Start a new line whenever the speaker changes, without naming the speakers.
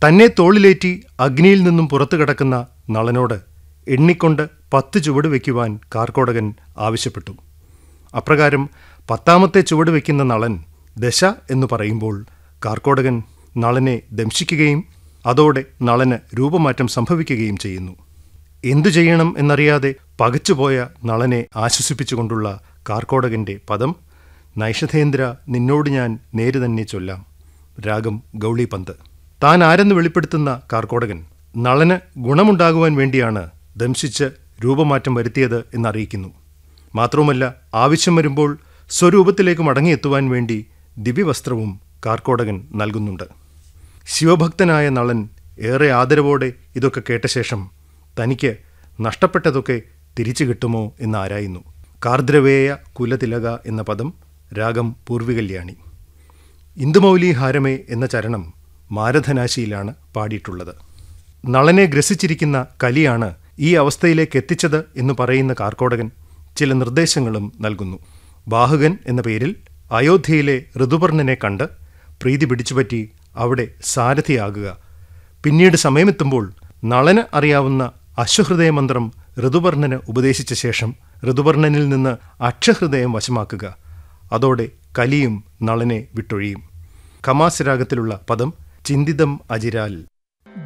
തന്നെ തോളിലേറ്റി അഗ്നിയിൽ നിന്നും പുറത്തു കിടക്കുന്ന നളനോട് എണ്ണിക്കൊണ്ട് പത്ത് ചുവട് വയ്ക്കുവാൻ കാർക്കോടകൻ ആവശ്യപ്പെട്ടു അപ്രകാരം പത്താമത്തെ ചുവട് വയ്ക്കുന്ന നളൻ ദശ എന്ന് പറയുമ്പോൾ കാർക്കോടകൻ നളനെ ദംശിക്കുകയും അതോടെ നളന് രൂപമാറ്റം സംഭവിക്കുകയും ചെയ്യുന്നു എന്തു ചെയ്യണം എന്നറിയാതെ പകച്ചുപോയ നളനെ ആശ്വസിപ്പിച്ചുകൊണ്ടുള്ള കാർക്കോടകന്റെ പദം നൈഷധേന്ദ്ര നിന്നോട് ഞാൻ നേര് തന്നെ ചൊല്ലാം രാഗം ഗൗളിപന്ത് താൻ ആരെന്ന് വെളിപ്പെടുത്തുന്ന കാർക്കോടകൻ നളന് ഗുണമുണ്ടാകുവാൻ വേണ്ടിയാണ് ദംശിച്ച് രൂപമാറ്റം വരുത്തിയത് എന്നറിയിക്കുന്നു മാത്രവുമല്ല ആവശ്യം വരുമ്പോൾ സ്വരൂപത്തിലേക്ക് മടങ്ങിയെത്തുവാൻ വേണ്ടി ദിവ്യവസ്ത്രവും കാർക്കോടകൻ നൽകുന്നുണ്ട് ശിവഭക്തനായ നളൻ ഏറെ ആദരവോടെ ഇതൊക്കെ കേട്ട ശേഷം തനിക്ക് നഷ്ടപ്പെട്ടതൊക്കെ തിരിച്ചു കിട്ടുമോ എന്നാരായുന്നു കാർദ്രവേയ കുലതിലക എന്ന പദം രാഗം പൂർവികല്യാണി ഇന്ദുമൗലി ഹാരമേ എന്ന ചരണം മാരധനാശിയിലാണ് പാടിയിട്ടുള്ളത് നളനെ ഗ്രസിച്ചിരിക്കുന്ന കലിയാണ് ഈ അവസ്ഥയിലേക്ക് എത്തിച്ചത് എന്ന് പറയുന്ന കാർക്കോടകൻ ചില നിർദ്ദേശങ്ങളും നൽകുന്നു ബാഹുകൻ എന്ന പേരിൽ അയോധ്യയിലെ ഋതുപർണനെ കണ്ട് പ്രീതി പിടിച്ചുപറ്റി അവിടെ സാരഥിയാകുക പിന്നീട് സമയമെത്തുമ്പോൾ നളന് അറിയാവുന്ന അശ്വഹൃദയ മന്ത്രം ഋതുപർണന് ഉപദേശിച്ച ശേഷം ഋതുപർണനിൽ നിന്ന് അക്ഷഹൃദയം വശമാക്കുക അതോടെ കലിയും നളനെ വിട്ടൊഴിയും കമാസ് രാഗത്തിലുള്ള പദം ചിന്തിതം അജിരാൽ